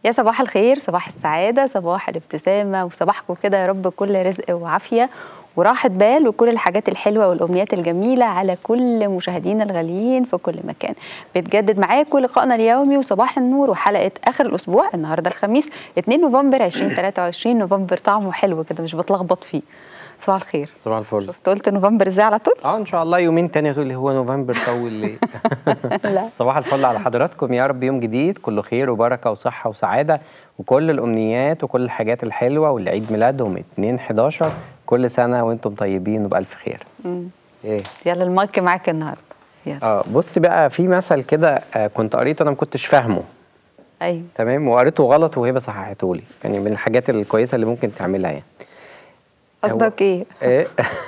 يا صباح الخير صباح السعادة صباح الابتسامة وصباحكم كده يا رب كل رزق وعافية وراحة بال وكل الحاجات الحلوة والأمنيات الجميلة على كل مشاهدينا الغاليين في كل مكان بتجدد معاكم لقائنا اليومي وصباح النور وحلقة آخر الأسبوع النهاردة الخميس 2 نوفمبر 2023 نوفمبر طعمه حلو كده مش بتلخبط فيه صباح الخير صباح الفل شفت قلت نوفمبر ازاي على طول اه ان شاء الله يومين تاني تقول لي هو نوفمبر طول ليه لا صباح الفل على حضراتكم يا رب يوم جديد كله خير وبركه وصحه وسعاده وكل الامنيات وكل الحاجات الحلوه واللي عيد ميلادهم 2 11 كل سنه وانتم طيبين وبالف خير مم. ايه يلا المايك معاك النهارده يلا اه بص بقى في مثل كده آه كنت قريته انا ما كنتش فاهمه ايوه تمام وقريته غلط وهبه صححته لي يعني من الحاجات الكويسه اللي ممكن تعملها يعني قصدك ايه؟ ايه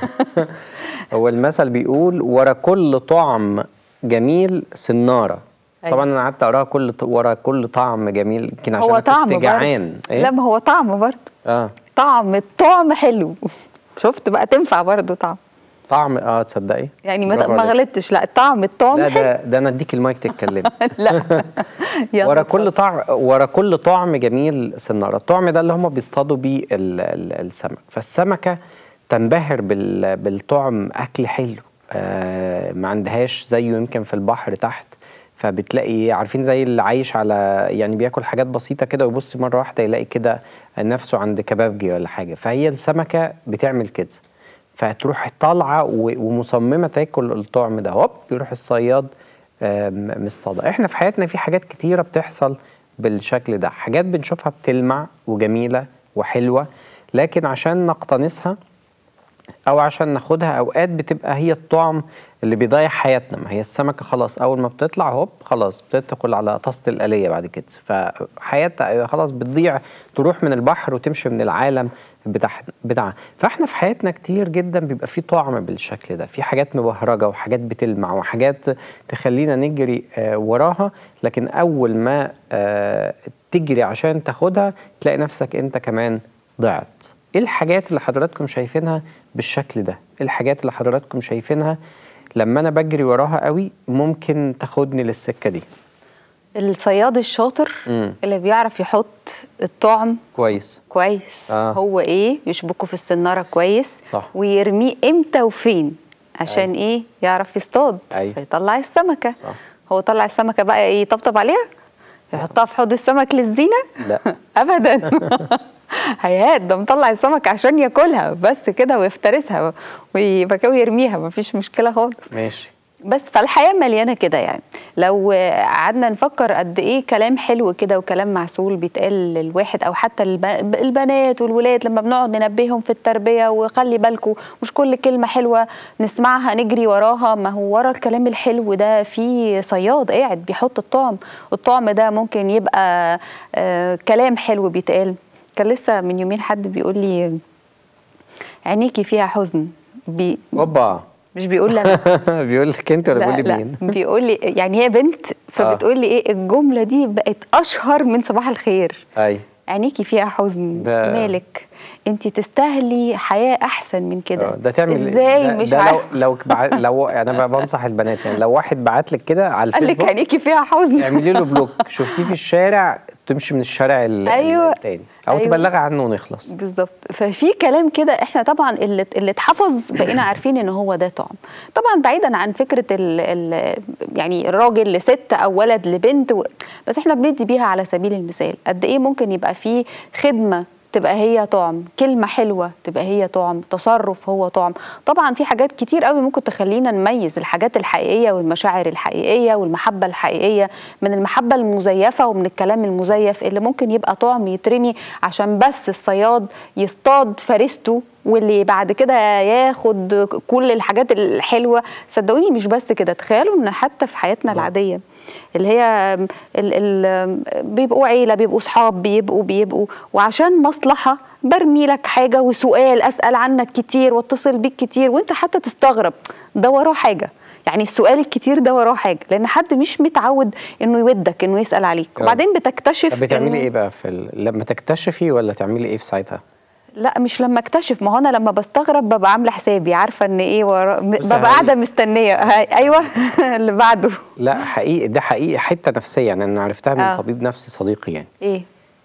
هو المثل بيقول ورا كل طعم جميل سناره أيوة. طبعا انا قعدت اقراها كل ط- ورا كل طعم جميل يمكن عشان هو أنا طعم كنت برضه جعان لا ما هو طعم برضه اه طعم الطعم حلو شفت بقى تنفع برضه طعم طعم اه تصدقي يعني ما برافو ما عليك. غلطتش لا طعم الطعم لا حلو ده ده انا اديك المايك تتكلمي لا يلا ورا اتفضل. كل طعم ورا كل طعم جميل سناره الطعم ده اللي هم بيصطادوا بيه ال- ال- السمك فالسمكه تنبهر بال- بالطعم اكل حلو آه ما عندهاش زيه يمكن في البحر تحت فبتلاقي عارفين زي اللي عايش على يعني بياكل حاجات بسيطه كده ويبص مره واحده يلاقي كده نفسه عند كبابجي ولا حاجه فهي السمكه بتعمل كده فتروح طالعه و- ومصممه تاكل الطعم ده هوب يروح الصياد آم، مصطادة احنا في حياتنا في حاجات كتيرة بتحصل بالشكل ده حاجات بنشوفها بتلمع وجميلة وحلوة لكن عشان نقتنصها او عشان ناخدها اوقات بتبقى هي الطعم اللي بيضيع حياتنا ما هي السمكه خلاص اول ما بتطلع هوب خلاص بتدخل على طاسه الآلية بعد كده فحياتها خلاص بتضيع تروح من البحر وتمشي من العالم بتاع بتاعها فاحنا في حياتنا كتير جدا بيبقى في طعم بالشكل ده في حاجات مبهرجه وحاجات بتلمع وحاجات تخلينا نجري آه، وراها لكن اول ما آه، تجري عشان تاخدها تلاقي نفسك انت كمان ضعت ايه الحاجات اللي حضراتكم شايفينها بالشكل ده ايه الحاجات اللي حضراتكم شايفينها لما انا بجري وراها قوي ممكن تاخدني للسكه دي الصياد الشاطر امم اللي بيعرف يحط الطعم كويس كويس آه. هو ايه يشبكه في السناره كويس صح. ويرميه امتى وفين عشان ايه يعرف يصطاد أيوة. فيطلع السمكه صح. هو طلع السمكه بقى ايه يطبطب عليها يحطها في حوض السمك للزينه لا ابدا هيهات ده مطلع السمك عشان ياكلها بس كده ويفترسها ويبقى كده ويرميها مفيش مشكله خالص ماشي بس فالحياه مليانه كده يعني لو قعدنا نفكر قد ايه كلام حلو كده وكلام معسول بيتقال للواحد او حتى الب- البنات والولاد لما بنقعد ننبههم في التربيه وخلي بالكم مش كل كلمه حلوه نسمعها نجري وراها ما هو ورا الكلام الحلو ده في صياد قاعد بيحط الطعم الطعم ده ممكن يبقى آه كلام حلو بيتقال كان لسه من يومين حد بيقول لي عينيكي فيها حزن بي اوبا مش بيقول لي أنا بيقول لك انت ولا لا بيقول لي لا مين بيقول لي يعني هي بنت فبتقول لي ايه الجمله دي بقت اشهر من صباح الخير اي عينيكي فيها حزن ده- مالك انت تستاهلي حياه احسن من كده آه، ده تعمل ازاي ده مش ده لو عارفه لو بع... لو انا بقى بنصح البنات يعني لو واحد بعت لك كده على قال لك الفيسبوك عينيكي فيها حزن اعملي له بلوك شفتيه في الشارع تمشي من الشارع ال- أيوة. التاني او أيوة. تبلغي عنه ونخلص بالظبط ففي كلام كده احنا طبعا اللي اللي اتحفظ بقينا عارفين ان هو ده طعم طبعا بعيدا عن فكره ال ال يعني الراجل لست او ولد لبنت و... بس احنا بندي بيها على سبيل المثال قد ايه ممكن يبقى في خدمه تبقى هي طعم كلمة حلوة تبقى هي طعم تصرف هو طعم طبعا في حاجات كتير قوي ممكن تخلينا نميز الحاجات الحقيقية والمشاعر الحقيقية والمحبة الحقيقية من المحبة المزيفة ومن الكلام المزيف اللي ممكن يبقى طعم يترمي عشان بس الصياد يصطاد فريسته واللي بعد كده ياخد كل الحاجات الحلوة صدقوني مش بس كده تخيلوا ان حتى في حياتنا العادية اللي هي ال ال بيبقوا عيله بيبقوا صحاب بيبقوا بيبقوا وعشان مصلحه برمي لك حاجه وسؤال اسال عنك كتير واتصل بيك كتير وانت حتى تستغرب ده وراه حاجه يعني السؤال الكتير ده وراه حاجه لان حد مش متعود انه يودك انه يسال عليك آه. وبعدين بتكتشف طب بتعملي إنه- ايه بقى في ال... لما تكتشفي ولا تعملي ايه في ساعتها لا مش لما اكتشف ما هو انا لما بستغرب ببقى عامله حسابي عارفه ان ايه ورا م- بص ببقى هي- قاعده مستنيه هاي- ايوه اللي بعده لا حقيقي ده حقيقي حته نفسيه يعني انا عرفتها من آه. طبيب نفسي صديقي يعني ايه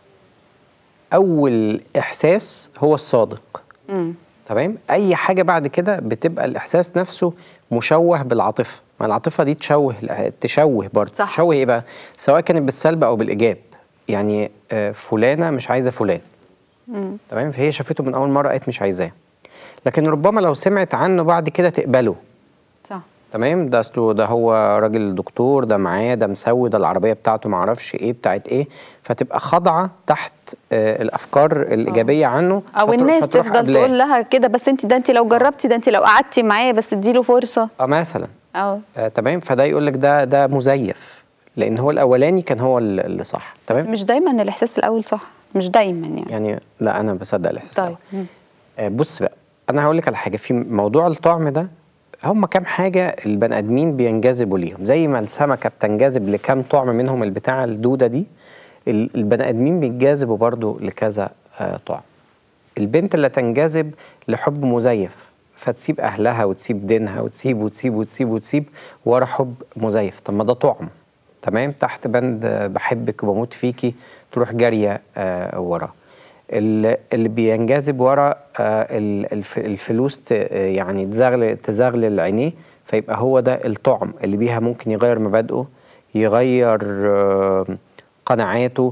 اول احساس هو الصادق مم. تمام اي حاجه بعد كده بتبقى الاحساس نفسه مشوه بالعاطفه ما العاطفه دي تشوه تشوه برضه صح. تشوه ايه بقى سواء كانت بالسلب او بالايجاب يعني آه، فلانه مش عايزه فلان مم. تمام فهي شافته من اول مره قالت مش عايزاه لكن ربما لو سمعت عنه بعد كده تقبله صح تمام ده اصله ده هو راجل دكتور ده معاه ده مسوي ده العربيه بتاعته معرفش ايه بتاعت ايه فتبقى خاضعه تحت آه الافكار الايجابيه عنه او فتروح- الناس فتروح تفضل قبلاه. تقول لها كده بس انت ده انت لو جربتي ده انت لو قعدتي معاه بس اديله فرصه اه مثلا اه آه تمام فده يقول لك ده ده مزيف لان هو الاولاني كان هو ال- اللي صح تمام مش دايما الاحساس الاول صح مش دايما يعني يعني لا انا بصدق الاحساس طيب طيب. مم. آه بص بقى انا هقول لك على حاجه في موضوع الطعم ده هم كام حاجه البني ادمين بينجذبوا ليهم زي ما السمكه بتنجذب لكام طعم منهم البتاع الدوده دي ال- البني ادمين بينجذبوا برضو لكذا آه طعم البنت اللي تنجذب لحب مزيف فتسيب اهلها وتسيب دينها وتسيب وتسيب وتسيب وتسيب ورا حب مزيف طب ما ده طعم تمام تحت بند آه، بحبك وبموت فيكي تروح جاريه آه وراه ال- اللي بينجذب ورا آه، ال- الف- الفلوس ت- آه، يعني تزغلل تزغلل عينيه فيبقى هو ده الطعم اللي بيها ممكن يغير مبادئه يغير آه، قناعاته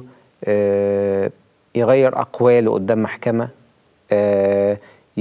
آه، يغير أقواله قدام محكمة آه،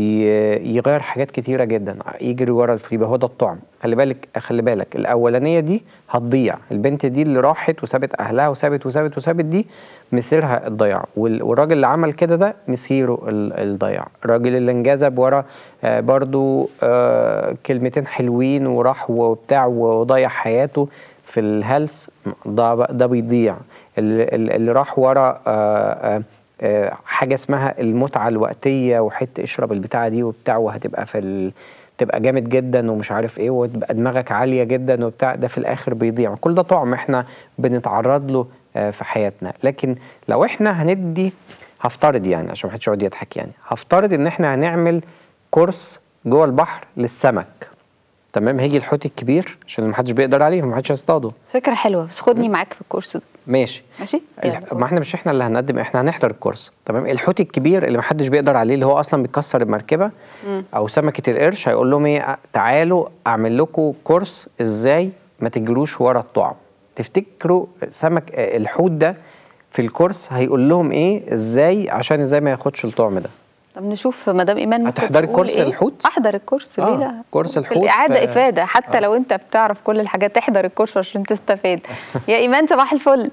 ي- يغير حاجات كتيرة جدا يجري ورا الفلوس يبقى هو ده الطعم خلي بالك خلي بالك الأولانية دي هتضيع البنت دي اللي راحت وسابت أهلها وسابت وسابت وسابت دي مسيرها الضياع وال- والراجل اللي عمل كده ده مسيره ال- الضياع الراجل اللي انجذب ورا آه، برضو آه، كلمتين حلوين وراح وبتاع وضيع حياته في الهلس ده بقى- ده بيضيع اللي, اللي راح ورا آه، آه، آه، حاجه اسمها المتعه الوقتيه وحت اشرب البتاعه دي وبتاع وهتبقى في ال... تبقى جامد جدا ومش عارف ايه وتبقى دماغك عاليه جدا وبتاع ده في الاخر بيضيع كل ده طعم احنا بنتعرض له آه، في حياتنا لكن لو احنا هندي هفترض يعني عشان محدش يقعد يضحك يعني هفترض ان احنا هنعمل كورس جوه البحر للسمك تمام هيجي الحوت الكبير عشان محدش بيقدر عليه محدش يصطاده فكره حلوه بس خدني معاك في الكورس ده ماشي ماشي الح- يلا. ما احنا مش احنا اللي هنقدم احنا هنحضر الكورس تمام الحوت الكبير اللي محدش بيقدر عليه اللي هو اصلا بيكسر المركبه مم. او سمكه القرش هيقول لهم ايه أ- تعالوا اعمل لكم كورس ازاي ما تجروش ورا الطعم تفتكروا سمك آه، الحوت ده في الكورس هيقول لهم ايه ازاي عشان ازاي ما ياخدش الطعم ده طب نشوف مدام ايمان ممكن هتحضري تقول كورس إيه؟ الحوت؟ احضر الكورس ليه آه، لا كورس في الحوت الاعاده في- افاده حتى آه. لو انت بتعرف كل الحاجات تحضر الكورس عشان تستفاد يا ايمان صباح الفل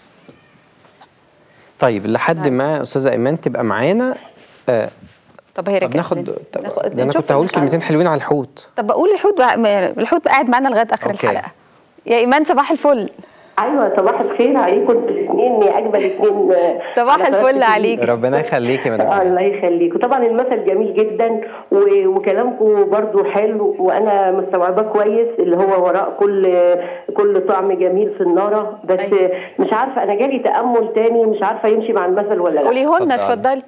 طيب لحد طيب. ما استاذه ايمان تبقى معانا آه طب هي طب رجعت ناخد لنا. طب ناخد- ده انا نشوف كنت هقول الحلقة. كلمتين حلوين على الحوت طب بقول الحوت بقى الحوت بقى قاعد معانا لغايه اخر أوكي. الحلقه يا ايمان صباح الفل ايوه صباح الخير عليكم انتوا الاثنين يا اجمل اثنين صباح على قناة الفل TV. عليك. ربنا يخليكي يا مدام آه، الله يخليكم طبعا المثل جميل جدا و- وكلامكم برضو حلو وانا مستوعباه كويس اللي هو وراء كل كل طعم جميل في الناره بس أيوة. مش عارفه انا جالي تامل تاني مش عارفه يمشي مع المثل ولا لا قوليه لنا اتفضلي. اتفضلي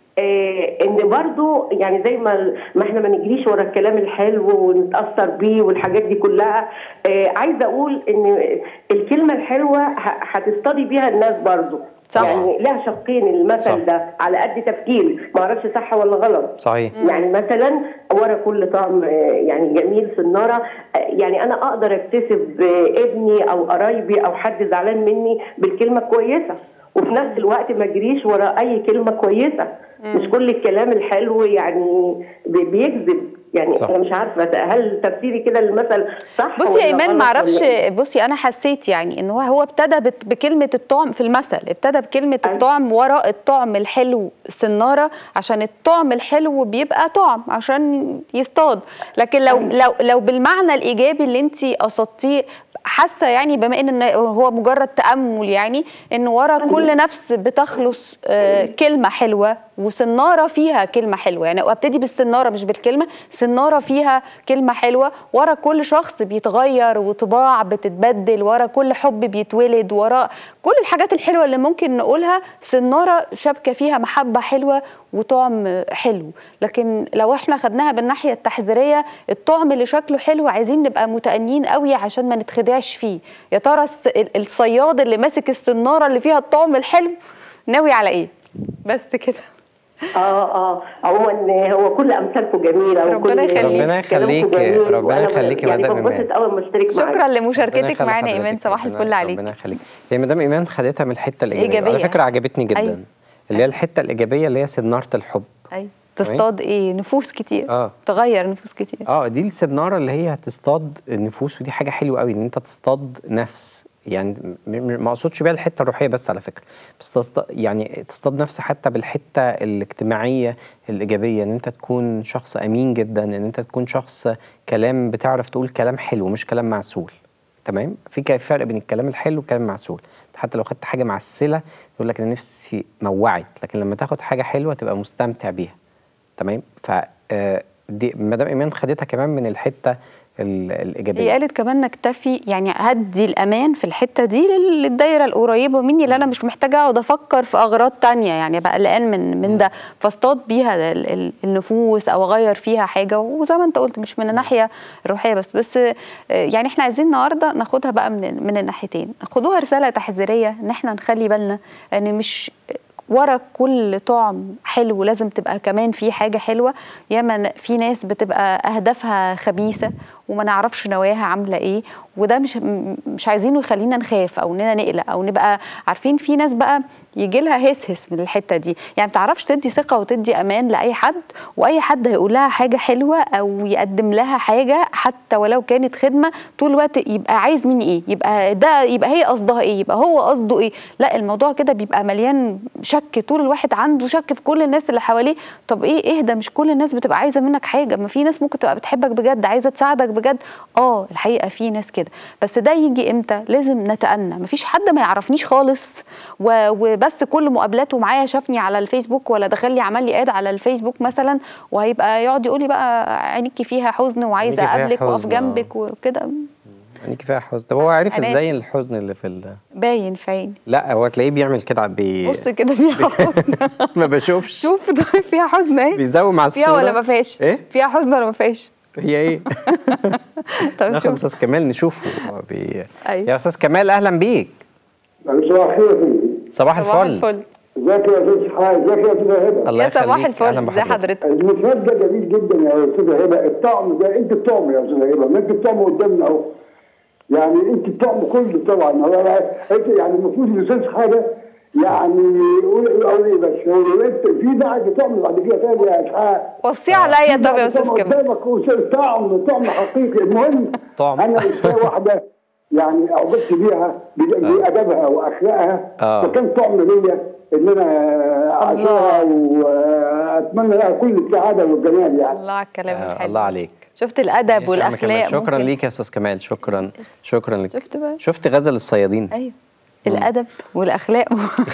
آه، ان برضو يعني زي ما ما احنا ما نجريش ورا الكلام الحلو ونتاثر بيه والحاجات دي كلها آه، عايزه اقول ان الكلمه الحلوه ه- هتصطدي بيها الناس برضو صح. يعني لها شقين المثل صح. ده على قد تفكير ما اعرفش صح ولا غلط صحيح يعني مثلا ورا كل طعم آه، يعني جميل في الناره آه، يعني انا اقدر اكتسب آه، ابني او قرايبي او حد زعلان مني بالكلمه كويسه وفي نفس الوقت ما اجريش ورا اي كلمه كويسه مش كل الكلام الحلو يعني بي- بيجذب يعني صح. انا مش عارفه هل تفسيري كده المثل صح بصي ولا يا ايمان غلط ما اعرفش ولا إيه؟ بصي انا حسيت يعني ان هو هو ابتدى بت- بكلمه الطعم في المثل ابتدى بكلمه أيوة. الطعم وراء الطعم الحلو سناره عشان الطعم الحلو بيبقى طعم عشان يصطاد لكن لو أيوة. لو لو بالمعنى الايجابي اللي انت قصدتيه حاسه يعني بما ان هو مجرد تامل يعني ان ورا كل نفس بتخلص آه، كلمه حلوه وسناره فيها كلمه حلوه يعني ابتدي بالسناره مش بالكلمه سناره فيها كلمه حلوه ورا كل شخص بيتغير وطباع بتتبدل ورا كل حب بيتولد ورا كل الحاجات الحلوه اللي ممكن نقولها سناره شابكه فيها محبه حلوه وطعم حلو لكن لو احنا خدناها بالناحيه التحذيريه الطعم اللي شكله حلو عايزين نبقى متأنيين قوي عشان ما نتخدعش فيه يا ترى الس- ال- الصياد اللي ماسك السناره اللي فيها الطعم الحلو ناوي على ايه بس كده اه اه عموما هو كل امثالكم جميله ربنا وكل يخليك. ربنا كلامكم يخليك- جميل، ربنا وأنا يخليك يا يعني مدام إيمان. بنبسط اول ما اشترك معاك شكرا ربنا لمشاركتك يخلي معانا حضرتك. ايمان صباح ربنا- الفل عليك ربنا يخليك هي مدام ايمان خدتها من الحته الايجابيه إيجابية. على فكره عجبتني جدا أيوة. اللي هي الحته الايجابيه اللي هي سناره الحب ايوه تصطاد ايه نفوس كتير اه تغير نفوس كتير اه دي السناره اللي هي هتصطاد النفوس ودي حاجه حلوه قوي ان انت تصطاد نفس يعني م- م- ما اقصدش بيها الحته الروحيه بس على فكره بس تصطاد يعني تصطاد نفس حتى بالحته الاجتماعيه الايجابيه ان انت تكون شخص امين جدا ان انت تكون شخص كلام بتعرف تقول كلام حلو مش كلام معسول تمام في ك- فرق بين الكلام الحلو والكلام المعسول أنت حتى لو خدت حاجه معسله يقول لك انا نفسي موعت لكن لما تاخد حاجه حلوه تبقى مستمتع بيها تمام ف آه، دي مدام ايمان خدتها كمان من الحته ال- هي الايجابيه قالت كمان نكتفي يعني هدي الامان في الحته دي لل- للدايره القريبه مني اللي انا مش محتاجه اقعد افكر في اغراض تانية يعني بقى قلقان من من ده فاصطاد بيها ال- ال- النفوس او اغير فيها حاجه وزي ما انت قلت مش من الناحيه الروحيه بس بس آه، يعني احنا عايزين النهارده ناخدها بقى من من الناحيتين خدوها رساله تحذيريه ان احنا نخلي بالنا ان مش ورا كل طعم حلو لازم تبقى كمان في حاجه حلوه ياما ن- في ناس بتبقى اهدافها خبيثه وما نعرفش نواياها عامله ايه وده مش م- مش عايزينه يخلينا نخاف او اننا نقلق او نبقى عارفين في ناس بقى يجي لها هس هس من الحته دي يعني ما بتعرفش تدي ثقه وتدي امان لاي حد واي حد هيقول لها حاجه حلوه او يقدم لها حاجه حتى ولو كانت خدمه طول الوقت يبقى عايز مني ايه يبقى ده يبقى هي قصدها ايه يبقى هو قصده ايه لا الموضوع كده بيبقى مليان شك طول الواحد عنده شك في كل الناس اللي حواليه طب ايه اهدى مش كل الناس بتبقى عايزه منك حاجه ما في ناس ممكن تبقى بتحبك بجد عايزه تساعدك بجد اه الحقيقه في ناس كده بس ده يجي امتى لازم نتأنى مفيش حد ما يعرفنيش خالص و- وبس كل مقابلاته معايا شافني على الفيسبوك ولا دخل لي عمل لي اد على الفيسبوك مثلا وهيبقى يقعد يقول لي بقى عينيكي فيها حزن وعايزه عينيكي فيها اقابلك واقف حزن، آه. جنبك وكده يعني كفايه حزن طب هو عارف أنا- ازاي الحزن اللي في ال... باين في عيني لا هو تلاقيه بيعمل كده بي... بص كده فيها حزن ما بشوفش شوف ده فيها حزن اهي بيزوم على فيها الصوره ولا ما فيهاش ايه فيها حزن ولا ما فيهاش هي ايه طب ناخد شوف استاذ كمال نشوفه هو بي... أيوة. يا استاذ كمال اهلا بيك صباح الخير يا فندم صباح صباح الفل الفل ازيك يا استاذ حاج ازيك يا استاذ هبه الله يا صباح يخليك. أهلاً الفل ازي بحضرتك. حضرتك المشهد ده جميل جدا يا استاذ هبه الطعم ده انت الطعم يا استاذ هبه ما انت الطعم قدامنا اهو يعني انت الطعم كله طبعا هو انت يعني المفروض الاستاذ حاجه يعني يقول يقول ايه بس هو انت في بعد طعم بعد كده تاني يا اسحاق وصيه عليا طب يا استاذ كمال قدامك وصل طعم طعم حقيقي المهم طعم. انا رساله واحده يعني اعجبت بيها ب- بادبها واخلاقها آه. فكان طعم ليا ان انا اعشرها واتمنى لها كل السعاده والجمال يعني الله على الكلام آه الحلو الله عليك شفت الادب ماشي يا عم والاخلاق كمال. شكرا ممكن- ليك يا استاذ كمال شكرا شكرا لك شفت بقى شفت غزل الصيادين ايوه الادب والاخلاق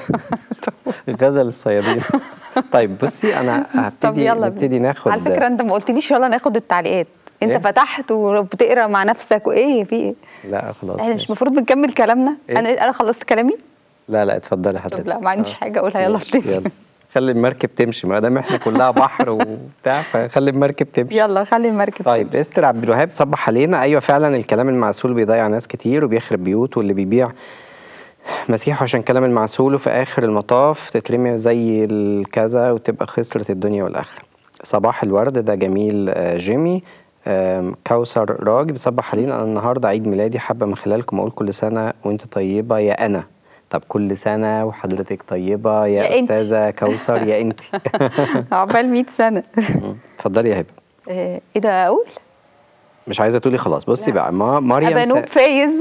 غزل الصيادين طيب بصي انا طب هبتدي يلا نبتدي بينا. ناخد على فكره انت ما قلتليش يلا ناخد التعليقات انت إيه؟ فتحت وبتقرا مع نفسك وايه في ايه لا خلاص احنا مش ماشي. المفروض بنكمل كلامنا إيه؟ انا انا خلصت كلامي لا لا اتفضلي حضرتك طب لا ما عنديش آه. حاجه اقولها يلا ماشي، ابتدي يلا خلي المركب تمشي ما دام احنا كلها بحر وبتاع فخلي المركب تمشي يلا خلي المركب طيب استر عبد الوهاب تصبح علينا ايوه فعلا الكلام المعسول بيضيع ناس كتير وبيخرب بيوت واللي بيبيع مسيحه عشان كلام المعسول وفي اخر المطاف تترمي زي الكذا وتبقى خسرت الدنيا والاخره صباح الورد ده جميل آه، جيمي آم، كوثر راجل بيصبح علينا انا النهارده عيد ميلادي حابه من خلالكم اقول كل سنه وانت طيبه يا انا طب كل سنه وحضرتك طيبه يا, يا إنتي. استاذه كوثر يا انت عقبال 100 سنه اتفضلي يا هبه آه، ايه ده اقول مش عايزه تقولي خلاص بصي بقى ما مريم ابقى سا- نوب فايز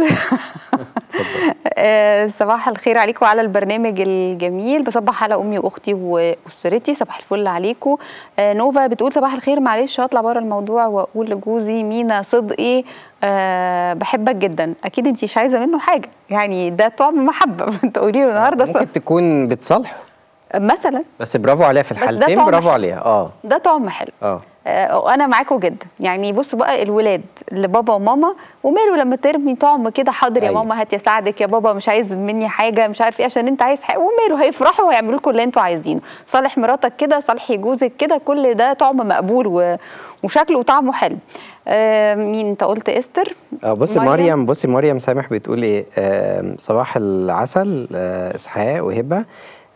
آه، صباح الخير عليكم على البرنامج الجميل بصبح على امي واختي واسرتي صباح الفل عليكم آه، نوفا بتقول صباح الخير معلش هطلع بره الموضوع واقول لجوزي مينا صدقي أه بحبك جدا اكيد انت مش عايزه منه حاجه يعني ده طعم محبه تقولي له النهارده صدق. ممكن تكون بتصالحه مثلا بس برافو عليها في ده الحالتين طعم برافو حلو. عليها اه ده طعم حلو اه آه، انا معاكم جدا يعني بصوا بقى الولاد لبابا وماما وماله لما ترمي طعم كده حاضر يا أيوة. ماما هات يساعدك يا بابا مش عايز مني حاجه مش عارف ايه عشان انت عايز حاجه وماله هيفرحوا ويعملوا لكم اللي انتوا عايزينه صالح مراتك كده صالحي جوزك كده كل ده طعم مقبول و... وشكله وطعمه حلو آه مين انت قلت استر اه بصي مريم. مريم بصي مريم سامح بتقول ايه آه صباح العسل آه اسحاق وهبه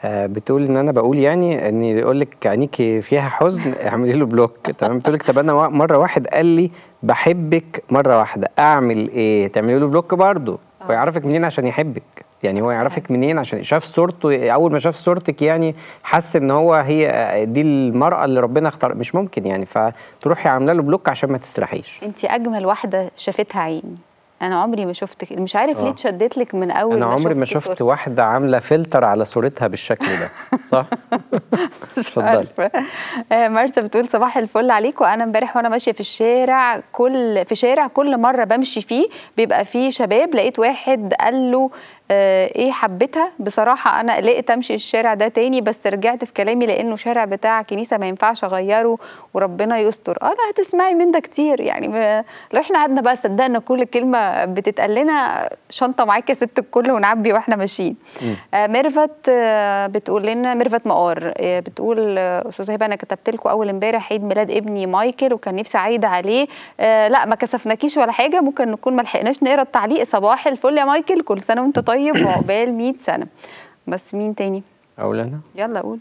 آه، بتقول ان انا بقول يعني ان يقول لك عينيكي فيها حزن اعملي له بلوك تمام بتقول لك طب انا وا- مره واحد قال لي بحبك مره واحده اعمل ايه تعملي له بلوك برضه هو يعرفك منين عشان يحبك يعني هو يعرفك منين عشان شاف صورته اول ما شاف صورتك يعني حس ان هو هي دي المراه اللي ربنا اختار مش ممكن يعني فتروحي عامله له بلوك عشان ما تسرحيش انت اجمل واحده شافتها عيني انا عمري ما شفتك مش عارف ليه آه. اتشدت لك من اول انا عمري ما شفت شفت صورتك. واحده عامله فلتر على صورتها بالشكل ده صح مش اتفضلي. عارفه آه، مرسى بتقول صباح الفل عليكم انا امبارح وانا ماشيه في الشارع كل في شارع كل مره بمشي فيه بيبقى فيه شباب لقيت واحد قال له آه، ايه حبيتها بصراحه انا قلقت امشي الشارع ده تاني بس رجعت في كلامي لانه شارع بتاع كنيسه ما ينفعش اغيره وربنا يستر اه لا هتسمعي من ده كتير يعني ما لو احنا قعدنا بقى صدقنا كل كلمه بتتقال لنا شنطه معاك يا ست الكل ونعبي واحنا ماشيين آه، ميرفت آه، بتقول لنا ميرفت مقار آه، بتقول آه، استاذه هبه انا كتبت لكم اول امبارح عيد ميلاد ابني مايكل وكان نفسي اعيد عليه آه، لا ما كسفناكيش ولا حاجه ممكن نكون ما لحقناش نقرا التعليق صباح الفل يا مايكل كل سنه وانت طيب وعقبال 100 سنه بس مين تاني اقول انا يلا قول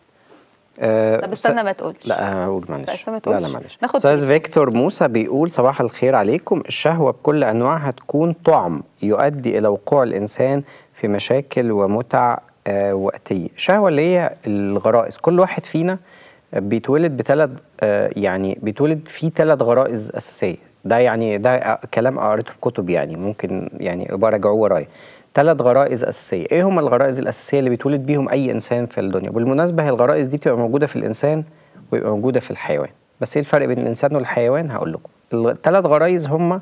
أه طب استنى ما تقولش لا هقول لا، معلش استنى ما لا لا تقولش. معلش ناخد استاذ تليفون. فيكتور موسى بيقول صباح الخير عليكم الشهوه بكل انواعها تكون طعم يؤدي الى وقوع الانسان في مشاكل ومتع آه وقتيه الشهوه اللي هي الغرائز كل واحد فينا بيتولد بثلاث آه يعني بيتولد فيه ثلاث غرائز اساسيه ده يعني ده كلام قريته في كتب يعني ممكن يعني يبقى راجعوه ورايا ثلاث غرائز اساسيه ايه هم الغرائز الاساسيه اللي بيتولد بيهم اي انسان في الدنيا بالمناسبه هي الغرائز دي بتبقى موجوده في الانسان ويبقى موجوده في الحيوان بس ايه الفرق بين الانسان والحيوان هقول لكم الثلاث غرائز هم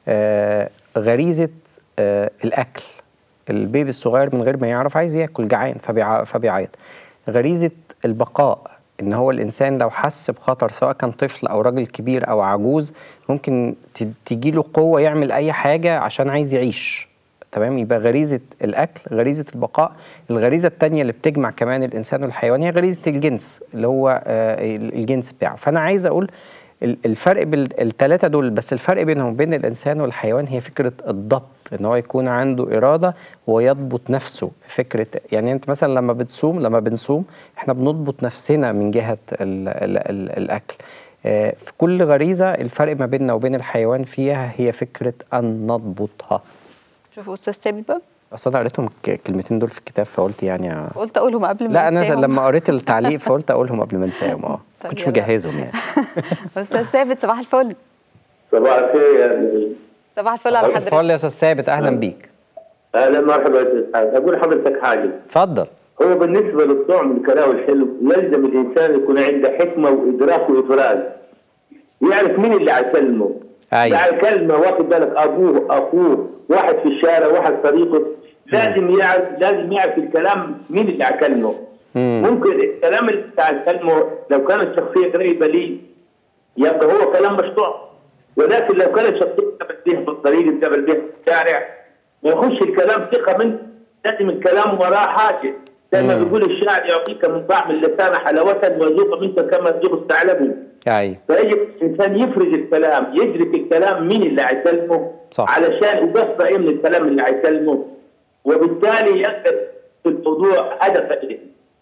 آه غريزه آه الاكل البيبي الصغير من غير ما يعرف عايز ياكل جعان فبيع- فبيعيط غريزه البقاء ان هو الانسان لو حس بخطر سواء كان طفل او راجل كبير او عجوز ممكن تجي له قوه يعمل اي حاجه عشان عايز يعيش تمام يبقى غريزه الاكل غريزه البقاء الغريزه الثانيه اللي بتجمع كمان الانسان والحيوان هي غريزه الجنس اللي هو آه، الجنس بتاعه فانا عايز اقول ال- الفرق بين الثلاثه دول بس الفرق بينهم وبين الانسان والحيوان هي فكره الضبط ان هو يكون عنده اراده ويضبط نفسه فكره يعني انت مثلا لما بتصوم لما بنصوم احنا بنضبط نفسنا من جهه ال ال ال الاكل آه، في كل غريزه الفرق ما بيننا وبين الحيوان فيها هي فكره ان نضبطها شوف استاذ ثابت بقى اصل انا قريتهم ك- الكلمتين دول في الكتاب فقلت يعني آه. قلت اقولهم قبل ما لا انا أنساهم. لما قريت التعليق فقلت اقولهم قبل ما انساهم اه طب كنتش يلا. مجهزهم يعني استاذ ثابت صباح الفل صباح الخير يا نبيل. صباح الفل على حضرتك الفل يا استاذ ثابت اهلا بيك اهلا مرحبا يا استاذ حاج اقول لحضرتك حاجه اتفضل هو بالنسبه للطعم الكلام الحلو يلزم الانسان يكون عنده حكمه وادراك وافراز يعرف مين اللي هيكلمه أيوة. يعني كلمه واخد بالك ابوه اخوه واحد في الشارع واحد صديقه لازم يعرف لازم يعرف الكلام مين اللي هيكلمه مم. ممكن الكلام اللي هيكلمه لو كانت شخصيه قريبه لي يبقى هو كلام مشروع ولكن لو كانت شخصيه قبل بيها في الطريق قبل بيها في الشارع ما يخش الكلام ثقه منه لازم الكلام وراه حاجه زي ما مم. بيقول الشاعر يعطيك من طعم اللسان حلاوه ويذوق منك كما يذوق الثعلب ايوه فيجب الانسان يفرز الكلام يدرك الكلام مين اللي هيكلمه صح. علشان وقصده ايه من الكلام اللي هيكلمه وبالتالي يقدر في الموضوع هدف إيه.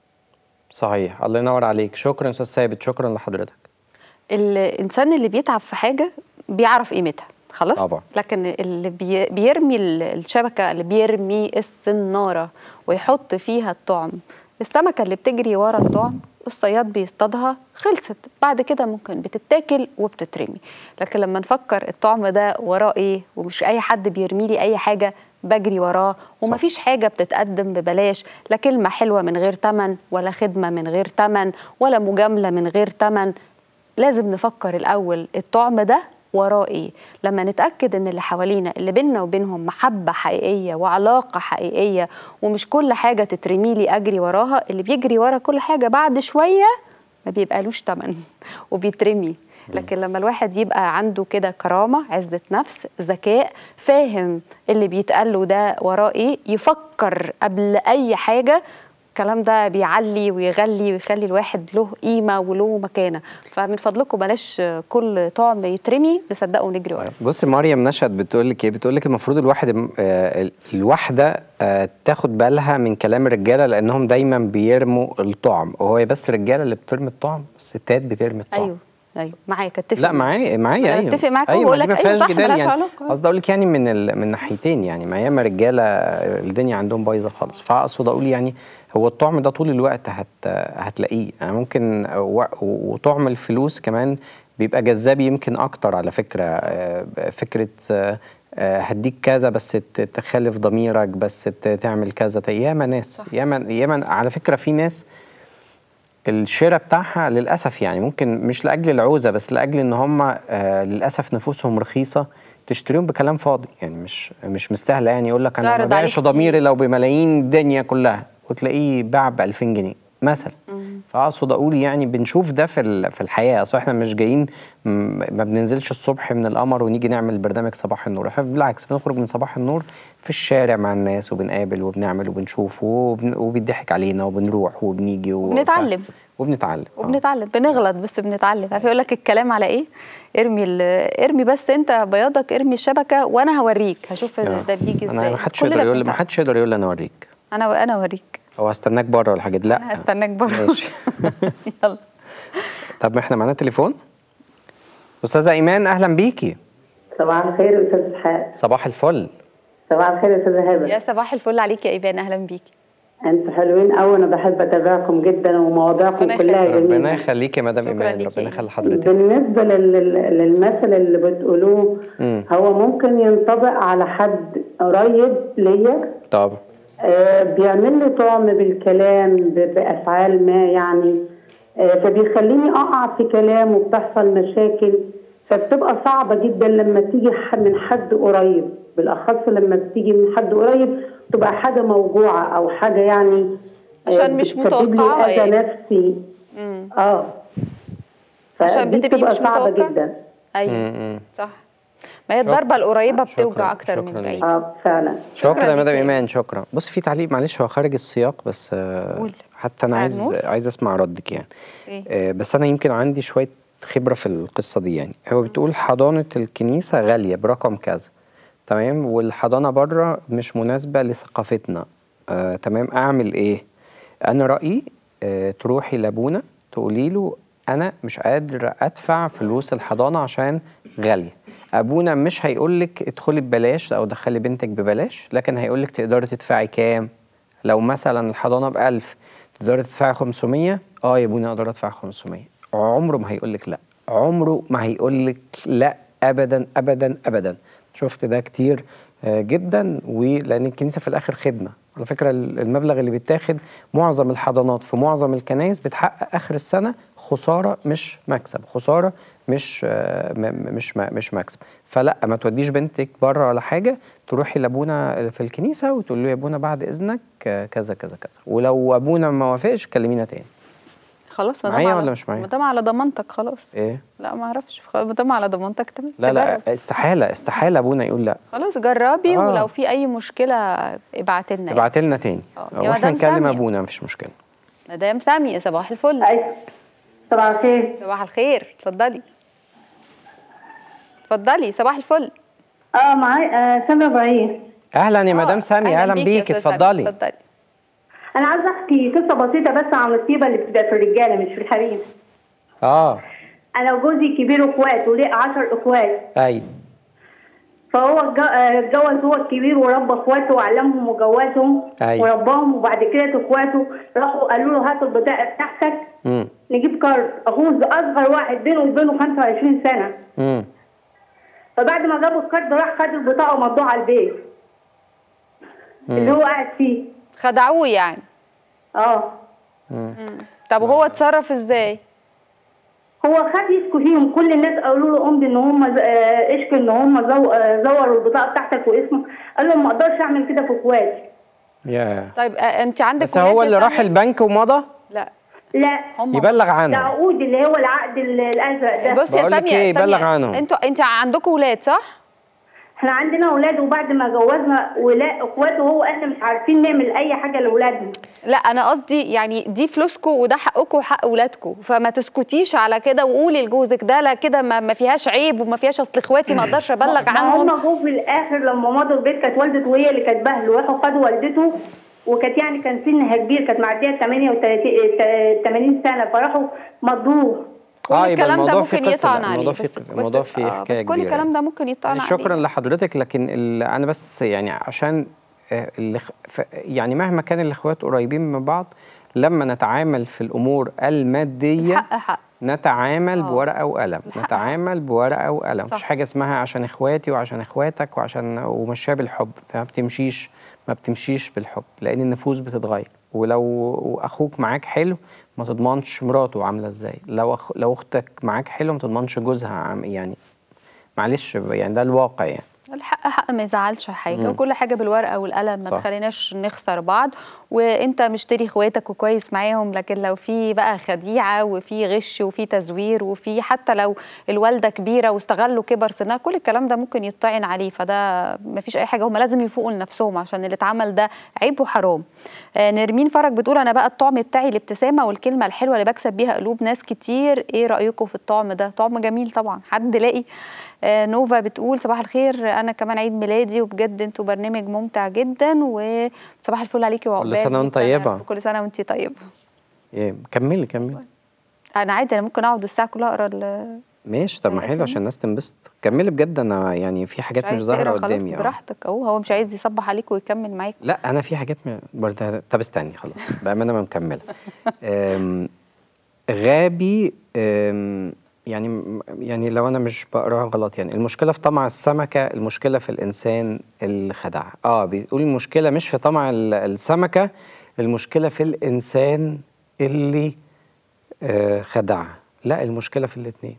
صحيح الله ينور عليك شكرا استاذ ثابت شكرا لحضرتك الانسان اللي بيتعب في حاجه بيعرف قيمتها خلاص طبعا. لكن اللي بي بيرمي ال- الشبكه اللي بيرمي السناره ويحط فيها الطعم السمكه اللي بتجري ورا الطعم الصياد بيصطادها خلصت بعد كده ممكن بتتاكل وبتترمي لكن لما نفكر الطعم ده وراه ايه ومش اي حد بيرمي لي اي حاجه بجري وراه ومفيش حاجه بتتقدم ببلاش لا كلمه حلوه من غير تمن ولا خدمه من غير تمن ولا مجامله من غير تمن لازم نفكر الأول الطعم ده وراه ايه لما نتأكد ان اللي حوالينا اللي بيننا وبينهم محبة حقيقية وعلاقة حقيقية ومش كل حاجة تترمي لي أجري وراها اللي بيجري ورا كل حاجة بعد شوية ما بيبقالوش تمن وبيترمي لكن لما الواحد يبقى عنده كده كرامة عزة نفس ذكاء فاهم اللي بيتقال له ده وراه ايه يفكر قبل أي حاجة الكلام ده بيعلي ويغلي ويخلي الواحد له قيمه وله مكانه فمن فضلكم بلاش كل طعم يترمي نصدقه ونجري وراه بص مريم نشأت بتقول لك ايه بتقول لك المفروض الواحد آه، الواحده آه، تاخد بالها من كلام الرجاله لانهم دايما بيرموا الطعم وهو بس الرجاله اللي بترمي الطعم الستات بترمي الطعم ايوه ايوه معاك اتفق لا معايا معايا أنا ايوه أتفق معاك ايوه وبقول ما دي لك ما أيوة فيهاش صح، جدال ملهاش يعني علاقة. قصدي اقول لك يعني من ال... من ناحيتين يعني ما ياما رجاله الدنيا عندهم بايظه خالص فاقصد اقول يعني هو الطعم ده طول الوقت هت... هتلاقيه يعني ممكن و... وطعم الفلوس كمان بيبقى جذاب يمكن اكتر على فكره آه، فكره آه، آه، هديك كذا بس ت- تخالف ضميرك بس ت- تعمل كذا ياما ناس ياما ياما على فكره في ناس الشراء بتاعها للاسف يعني ممكن مش لاجل العوزه بس لاجل ان هم آه للاسف نفوسهم رخيصه تشتريهم بكلام فاضي يعني مش مش مستاهله يعني يقول لك انا ما تعرض عليك بيعش كتير. ضميري لو بملايين الدنيا كلها وتلاقيه باع ب 2000 جنيه مثلا فاقصد اقول يعني بنشوف ده في ال- في الحياه اصل احنا مش جايين م- ما بننزلش الصبح من القمر ونيجي نعمل برنامج صباح النور احنا بالعكس بنخرج من صباح النور في الشارع مع الناس وبنقابل وبنعمل وبنشوف وبن- وبيضحك علينا وبنروح وبنيجي و- وبنتعلم. وبنتعلم آه. وبنتعلم بنغلط بس بنتعلم عارف يقول لك الكلام على ايه ارمي ال- ارمي بس انت بياضك ارمي الشبكه وانا هوريك هشوف آه. ده بيجي ازاي انا ما حدش كلنا يقدر يقول ما بنتعلم. حدش يقدر يقول لي انا اوريك انا انا اوريك او هستناك بره ولا حاجه لا انا هستناك بره ماشي يلا طب ما احنا معانا تليفون استاذه ايمان اهلا بيكي صباح الخير يا استاذ اسحاق صباح الفل صباح الخير يا استاذه هبه يا صباح الفل عليك يا ايمان اهلا بيكي انتوا حلوين قوي انا بحب اتابعكم جدا ومواضيعكم ربنا كلها يخليك. جميله ربنا يخليكي يا مدام شكراً ايمان ليكي. ربنا يخلي حضرتك بالنسبه لل- لل- للمثل اللي بتقولوه مم. هو ممكن ينطبق على حد قريب ليا طب آه، بيعمل لي طعم بالكلام ب- بافعال ما يعني آه، فبيخليني اقع في كلام وبتحصل مشاكل فبتبقى صعبه جدا لما تيجي ح- من حد قريب بالاخص لما بتيجي من حد قريب تبقى حاجه موجوعه او حاجه يعني آه، عشان مش بتسبب لي متوقعة اذى يعني. نفسي امم اه عشان فدي بتبقي بتبقى مش صعبه متوقعة. جدا ايوه م- م. صح ما هي شكراً. الضربه القريبه شكراً. بتوجع اكتر من شكراً بعيد اه فعلا شكرا شكراً يا مدام ليكي. ايمان شكرا بص في تعليق معلش هو خارج السياق بس آه، قول. حتى انا بتاع عايز النور؟ عايز اسمع ردك يعني إيه؟ آه، بس انا يمكن عندي شويه خبره في القصه دي يعني هو بتقول حضانه الكنيسه غاليه برقم كذا تمام والحضانه بره مش مناسبه لثقافتنا آه، تمام اعمل ايه انا رايي آه، تروحي لابونا تقولي له انا مش قادر ادفع فلوس الحضانه عشان غاليه ابونا مش هيقول لك ادخلي ببلاش او دخلي بنتك ببلاش لكن هيقول لك تقدري تدفعي كام لو مثلا الحضانه ب 1000 تقدري تدفعي 500 اه يا ابونا اقدر ادفع 500 عمره ما هيقول لك لا عمره ما هيقول لك لا ابدا ابدا ابدا شفت ده كتير آه، جدا ولان الكنيسه في الاخر خدمه على فكره المبلغ اللي بيتاخد معظم الحضانات في معظم الكنائس بتحقق اخر السنه خساره مش مكسب خساره مش آه، م- م- مش م- مش مكسب فلا ما توديش بنتك بره ولا حاجه تروحي لابونا في الكنيسه وتقول له يا ابونا بعد اذنك آه، كذا كذا كذا ولو ابونا ما وافقش كلمينا تاني خلاص ما دام معايا على- ولا مش معايا؟ ما دام على ضمانتك خلاص ايه لا ما اعرفش خلاص، ما دام على ضمانتك تمام لا لا تجرب. استحاله استحاله ابونا يقول لا خلاص جربي آه. ولو في اي مشكله ابعتي لنا يعني. ابعت لنا تاني آه. يا واحنا مدام نكلم سامية. ابونا مفيش مشكله مدام سامية صباح الفل أيوة. صباح الخير صباح الخير اتفضلي اتفضلي صباح الفل اه معايا آه سامية ابراهيم اهلا يا آه، مدام سامي اهلا يا بيك أستاذ سامي، اتفضلي اتفضلي انا عايزه احكي قصه بسيطه بس عن الطيبه اللي بتبقى في الرجاله مش في الحريم اه انا وجوزي كبير اخوات وليه 10 اخوات اي فهو اتج- آه، اتجوز هو الكبير وربى اخواته وعلمهم وجوزهم أيوة. ورباهم وبعد كده اخواته راحوا قالوا له هات البطاقه بتاعتك امم نجيب كارت اخوه اصغر واحد بينه وبينه 25 سنه امم فبعد ما جابوا الكارت راح خد البطاقه ومضوه على البيت اللي هو قاعد فيه خدعوه يعني اه طب وهو اتصرف ازاي هو خد يشكو فيهم كل الناس قالوا له امضي ان هم ز- آه، اشكي ان هم زو- آه، زوروا البطاقه بتاعتك واسمك قال لهم ما اقدرش اعمل كده في اخواتي يا طيب آه، انت عندك بس ولاد هو يا اللي راح سامية؟ البنك ومضى لا لا هم يبلغ ده عنه عقود اللي هو العقد ال- الازرق ده بصي يا بقول لك سامية إيه، سامية، بلغ عنهم. انتوا انت عندكم ولاد صح احنا عندنا اولاد وبعد ما جوزنا ولا اخواته هو احنا مش عارفين نعمل اي حاجه لاولادنا لا انا قصدي يعني دي فلوسكم وده حقكم وحق اولادكم فما تسكتيش على كده وقولي لجوزك ده لا كده ما ما فيهاش عيب وما فيهاش اصل اخواتي ما اقدرش ابلغ ما عنهم هم جم في الاخر لما مضوا البيت كانت والدته وهي اللي كانت بهله راحوا خدوا والدته وكانت يعني كان سنها كبير كانت معديه 38 80 سنه فراحوا مضوه كل اه يبقى الكلام ده الموضوع فيه ممكن قصه يطعن لا، عليه الموضوع فيه بس- الموضوع بس- فيه آه، حكايه بس كل كبيرة الكلام ده ممكن يطعن يعني عليه شكرا لحضرتك لكن ال- انا بس يعني عشان آه، الاخ- ف- يعني مهما كان الاخوات قريبين من بعض لما نتعامل في الامور الماديه حق حق نتعامل آه. بورقه وقلم الحق نتعامل بورقه وقلم صح. مفيش حاجه اسمها عشان اخواتي وعشان اخواتك وعشان ومشيها بالحب فما بتمشيش ما بتمشيش بالحب لان النفوس بتتغير ولو اخوك معاك حلو ما تضمنش مراته عامله ازاي لو أخ... لو اختك معاك حلو ما تضمنش جوزها عم... يعني معلش يعني ده الواقع يعني الحق حق ما يزعلش حاجه مم. وكل حاجه بالورقه والقلم ما صح. تخليناش نخسر بعض وانت مشتري اخواتك وكويس معاهم لكن لو في بقى خديعه وفي غش وفي تزوير وفي حتى لو الوالده كبيره واستغلوا كبر سنها كل الكلام ده ممكن يطعن عليه فده ما فيش اي حاجه هم لازم يفوقوا لنفسهم عشان اللي اتعمل ده عيب وحرام آه نرمين فرج بتقول انا بقى الطعم بتاعي الابتسامه والكلمه الحلوه اللي بكسب بيها قلوب ناس كتير ايه رايكم في الطعم ده طعم جميل طبعا حد لاقي آه، نوفا بتقول صباح الخير انا كمان عيد ميلادي وبجد انتوا برنامج ممتع جدا وصباح الفل عليكي وعقبال سنة 100 وانت طيبة. كل سنه وانت طيبه إيه كملي كملي انا عادي انا ممكن اقعد الساعه كلها اقرا ال- ماشي طب ما الأكل حلو ده؟ عشان الناس تنبسط كملي بجد انا يعني في حاجات مش عايز ظاهره تقرا خلاص قدامي آه. براحتك اهو هو مش عايز يصبح عليك ويكمل معاك لا انا في حاجات م... برضه طب استني خلاص بامانه ما مكمله أم... غابي أم... يعني يعني لو انا مش بقراها غلط يعني المشكله في طمع السمكه المشكله في الانسان اللي خدعها اه بيقول المشكله مش في طمع ال- السمكه المشكله في الانسان اللي آه خدعها لا المشكله في الاثنين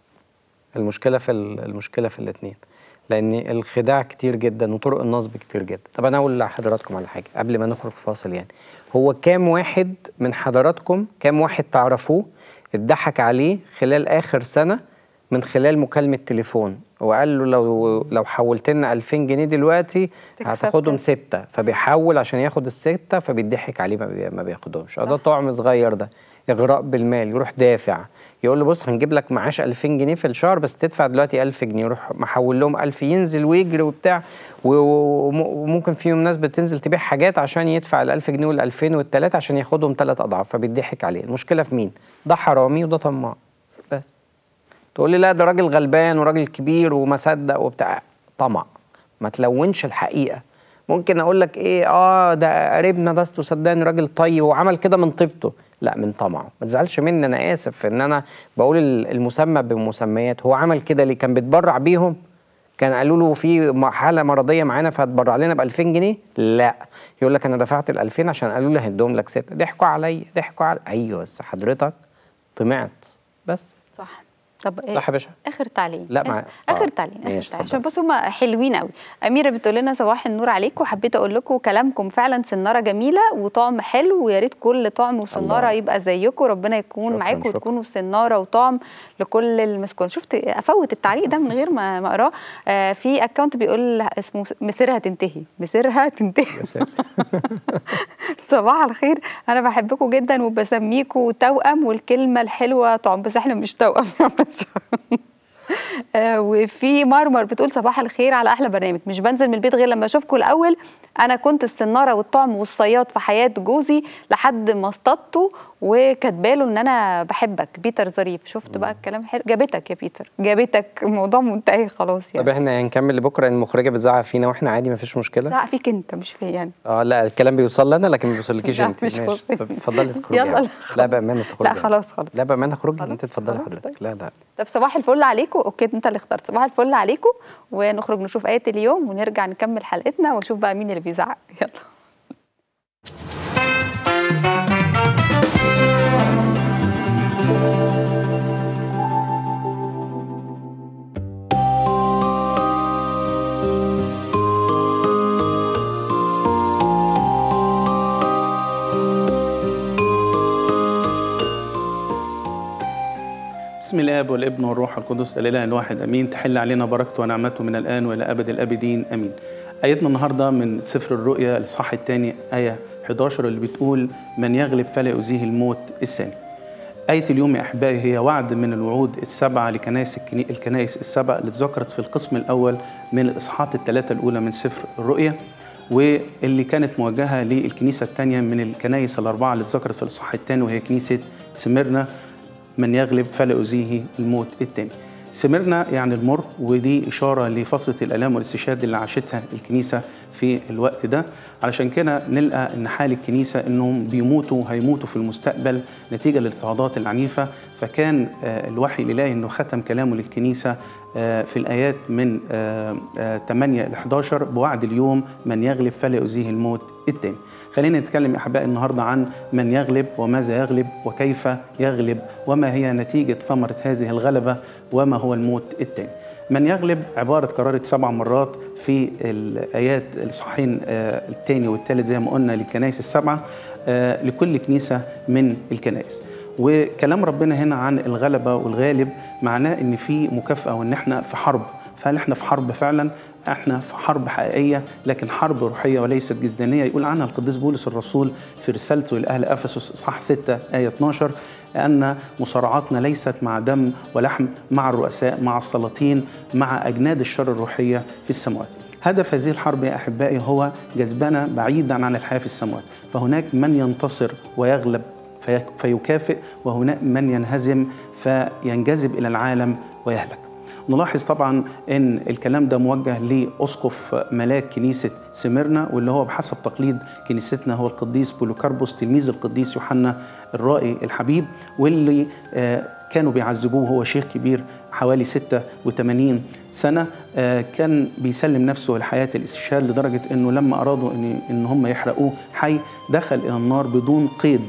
المشكله في ال- المشكله في الاثنين لان الخداع كتير جدا وطرق النصب كتير جدا طب انا اقول لحضراتكم على حاجه قبل ما نخرج فاصل يعني هو كام واحد من حضراتكم كام واحد تعرفوه اتضحك عليه خلال اخر سنه من خلال مكالمه تليفون وقال له لو لو حولت لنا 2000 جنيه دلوقتي تكسب هتاخدهم كده. ستة فبيحول عشان ياخد الستة فبيضحك عليه ما, بي... ما بياخدهمش ده طعم صغير ده اغراء بالمال يروح دافع يقول له بص هنجيب لك معاش 2000 جنيه في الشهر بس تدفع دلوقتي 1000 جنيه يروح محول لهم 1000 ينزل ويجري وبتاع و- و- وم- وممكن فيهم ناس بتنزل تبيع حاجات عشان يدفع ال 1000 جنيه وال 2000 والثلاثه عشان ياخدهم ثلاث اضعاف فبيضحك عليه المشكله في مين؟ ده حرامي وده طماع بس تقول لي لا ده راجل غلبان وراجل كبير وما صدق وبتاع طمع ما تلونش الحقيقه ممكن اقول لك ايه اه ده قريبنا ده أصله صدقني راجل طيب وعمل كده من طيبته لا من طمعه ما تزعلش مني انا اسف ان انا بقول ال- المسمى بمسميات هو عمل كده ليه كان بيتبرع بيهم كان قالوا له في حاله مرضيه معانا فهتبرع لنا ب 2000 جنيه لا يقول لك انا دفعت ال 2000 عشان قالوا لي هديهم لك ستة ضحكوا عليا ضحكوا علي ايوه بس حضرتك طمعت بس صح طب إيه؟ صح يا باشا اخر تعليق لا، آخر- مع- اخر آه، تعليق اخر ماشي، تعليق اتفضل. عشان بص هم حلوين قوي اميره بتقول لنا صباح النور عليكم حبيت اقول لكم كلامكم فعلا سناره جميله وطعم حلو ويا ريت كل طعم وسناره الله. يبقى زيكم ربنا يكون شكراً، معاكم شكراً. وتكونوا سناره وطعم لكل المسكون شفت افوت التعليق ده من غير ما ما اقراه آه في اكونت بيقول اسمه مسيرها تنتهي مسيرها تنتهي بس صباح الخير انا بحبكم جدا وبسميكم توأم والكلمه الحلوه طعم بس احنا مش توأم آه، وفي مرمر بتقول صباح الخير على احلى برنامج مش بنزل من البيت غير لما اشوفكم الاول انا كنت السناره والطعم والصياد في حياه جوزي لحد ما اصطدته وكاتباله ان انا بحبك بيتر ظريف شفت بقى الكلام حلو جابتك يا بيتر جابتك الموضوع منتهي خلاص طب يعني احنا هنكمل لبكره المخرجه بتزعق فينا واحنا عادي مفيش مشكله لا فيك انت مش في يعني اه لا الكلام بيوصل لنا لكن ما بيوصلكيش لا، انت مش ماشي واصل. طب اتفضلي تخرجي يلا، يعني. لا، لا بامانه تخرجي لا يعني. خلاص خلاص لا بامانه خرجي خلاص، انت اتفضلي خلاص، حضرتك طيب. لا لا طب صباح الفل عليكم اوكي انت اللي اخترت صباح الفل عليكم ونخرج نشوف ايه اليوم ونرجع نكمل حلقتنا ونشوف بقى مين اللي بيزعق يلا بسم الاب والابن والروح القدس الاله الواحد امين تحل علينا بركته ونعمته من الان والى ابد الابدين امين ايتنا النهارده من سفر الرؤيا الاصحاح الثاني ايه 11 اللي بتقول من يغلب فلا يؤذيه الموت الثاني آية اليوم يا أحبائي هي وعد من الوعود السبعة لكنائس الكني- الكنائس السبع اللي اتذكرت في القسم الأول من الإصحاحات الثلاثة الأولى من سفر الرؤيا واللي كانت موجهة للكنيسة الثانية من الكنائس الأربعة اللي اتذكرت في الإصحاح الثاني وهي كنيسة سميرنا من يغلب فلا يؤذيه الموت الثاني سمرنا يعني المر ودي إشارة لفترة الآلام والاستشهاد اللي عاشتها الكنيسة في الوقت ده علشان كده نلقى إن حال الكنيسة إنهم بيموتوا هيموتوا في المستقبل نتيجة للاضطهادات العنيفة فكان آه، الوحي الإلهي إنه ختم كلامه للكنيسة آه، في الآيات من آه، آه، 8 ل 11 بوعد اليوم من يغلب فلا يؤذيه الموت التاني خلينا نتكلم يا احبائي النهارده عن من يغلب وماذا يغلب وكيف يغلب وما هي نتيجه ثمره هذه الغلبه وما هو الموت الثاني. من يغلب عباره كررت سبع مرات في الايات الاصحاحين آه، الثاني والثالث زي ما قلنا للكنائس السبعه آه، لكل كنيسه من الكنائس. وكلام ربنا هنا عن الغلبه والغالب معناه ان في مكافاه وان احنا في حرب فهل احنا في حرب فعلا؟ احنا في حرب حقيقيه لكن حرب روحيه وليست جسدانيه يقول عنها القديس بولس الرسول في رسالته لاهل افسس اصحاح 6 ايه 12 ان مصارعاتنا ليست مع دم ولحم مع الرؤساء مع السلاطين مع اجناد الشر الروحيه في السماوات. هدف هذه الحرب يا احبائي هو جذبنا بعيدا عن الحياه في السماوات، فهناك من ينتصر ويغلب في- فيكافئ وهناك من ينهزم فينجذب الى العالم ويهلك. نلاحظ طبعا ان الكلام ده موجه لاسقف ملاك كنيسه سميرنا واللي هو بحسب تقليد كنيستنا هو القديس بولوكاربوس تلميذ القديس يوحنا الرائي الحبيب واللي آه، كانوا بيعذبوه هو شيخ كبير حوالي 86 سنة آه، كان بيسلم نفسه لحياة الاستشهاد لدرجة أنه لما أرادوا أن, إن هم يحرقوه حي دخل إلى النار بدون قيد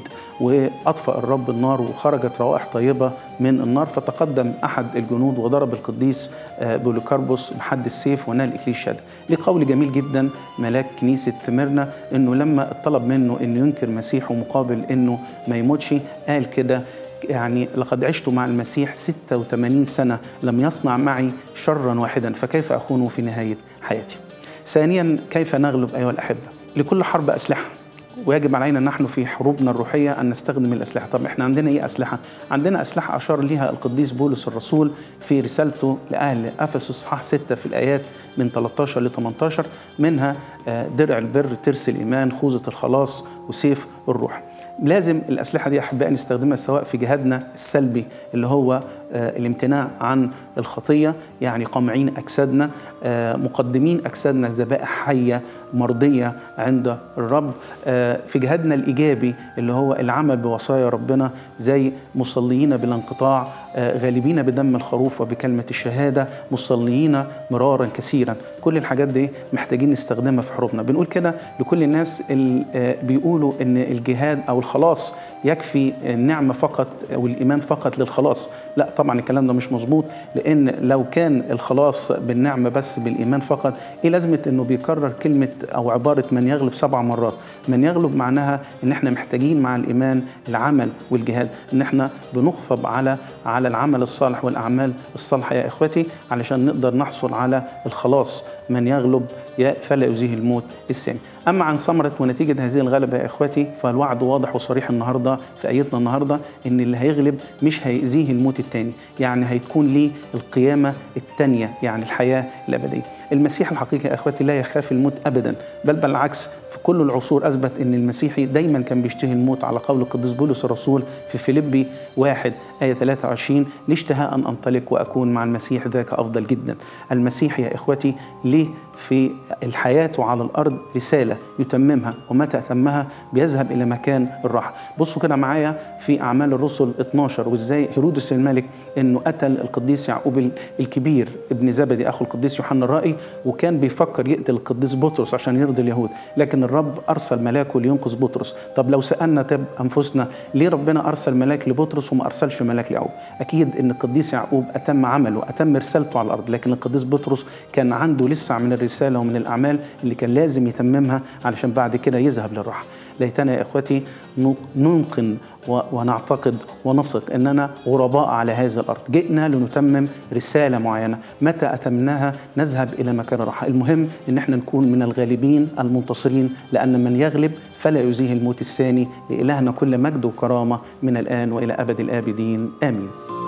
وأطفأ الرب النار وخرجت روائح طيبة من النار فتقدم أحد الجنود وضرب القديس آه، بوليكاربوس بحد السيف ونال إكليل الشهادة ليه قول جميل جدا ملاك كنيسة ثمرنا أنه لما اتطلب منه أنه ينكر مسيحه مقابل أنه ما يموتش قال كده يعني لقد عشت مع المسيح 86 سنة لم يصنع معي شرا واحدا فكيف أخونه في نهاية حياتي ثانيا كيف نغلب أيها الأحبة لكل حرب أسلحة ويجب علينا نحن في حروبنا الروحية أن نستخدم الأسلحة طب إحنا عندنا إيه أسلحة؟ عندنا أسلحة أشار لها القديس بولس الرسول في رسالته لأهل أفسس صحاح 6 في الآيات من 13 ل 18 منها آه، درع البر ترس الإيمان خوذة الخلاص وسيف الروح لازم الأسلحة دي أحبائي نستخدمها سواء في جهادنا السلبي اللي هو آه، الامتناع عن الخطية يعني قامعين أجسادنا آه، مقدمين أجسادنا ذبائح حية مرضية عند الرب آه، في جهادنا الإيجابي اللي هو العمل بوصايا ربنا زي مصليين بلا انقطاع آه، غالبين بدم الخروف وبكلمة الشهادة مصليين مرارا كثيرا كل الحاجات دي محتاجين نستخدمها في حروبنا بنقول كده لكل الناس اللي آه، بيقولوا ان الجهاد او الخلاص يكفي النعمة فقط أو الإيمان فقط للخلاص لا طبعا الكلام ده مش مظبوط لأن لو كان الخلاص بالنعمة بس بالإيمان فقط إيه لازمة أنه بيكرر كلمة أو عبارة من يغلب سبع مرات من يغلب معناها أن احنا محتاجين مع الإيمان العمل والجهاد أن احنا بنخفض على على العمل الصالح والأعمال الصالحة يا إخوتي علشان نقدر نحصل على الخلاص من يغلب يا- فلا يؤذيه الموت الثاني أما عن ثمرة ونتيجة هذه الغلبة يا إخوتي فالوعد واضح وصريح النهاردة في آيتنا النهاردة إن اللي هيغلب مش هيأذيه الموت الثاني يعني هيكون ليه القيامة الثانية يعني الحياة الأبدية المسيح الحقيقي يا إخوتي لا يخاف الموت أبدا بل بالعكس في كل العصور أثبت أن المسيحي دايما كان بيشتهي الموت على قول القديس بولس الرسول في فيليبي واحد آية 23 لي اشتهاء أن أنطلق وأكون مع المسيح ذاك أفضل جدا المسيح يا إخوتي ليه في الحياة على الأرض رسالة يتممها ومتى أتمها بيذهب إلى مكان الراحة بصوا كده معايا في أعمال الرسل 12 وإزاي هيرودس الملك إنه قتل القديس يعقوب الكبير ابن زبدي أخو القديس يوحنا الرائي وكان بيفكر يقتل القديس بطرس عشان يرضي اليهود لكن الرب أرسل ملاكه لينقذ بطرس طب لو سألنا طب أنفسنا ليه ربنا أرسل ملاك لبطرس وما أرسلش ملاك ليعقوب أكيد إن القديس يعقوب أتم عمله أتم رسالته على الأرض لكن القديس بطرس كان عنده لسه من الرسالة ومن الأعمال اللي كان لازم يتممها علشان بعد كده يذهب للراحة ليتنا يا إخوتي ننقن و- ونعتقد ونثق اننا غرباء على هذه الارض جئنا لنتمم رساله معينه متى اتمناها نذهب الى مكان الراحه المهم ان احنا نكون من الغالبين المنتصرين لان من يغلب فلا يزيه الموت الثاني لالهنا كل مجد وكرامه من الان والى ابد الابدين امين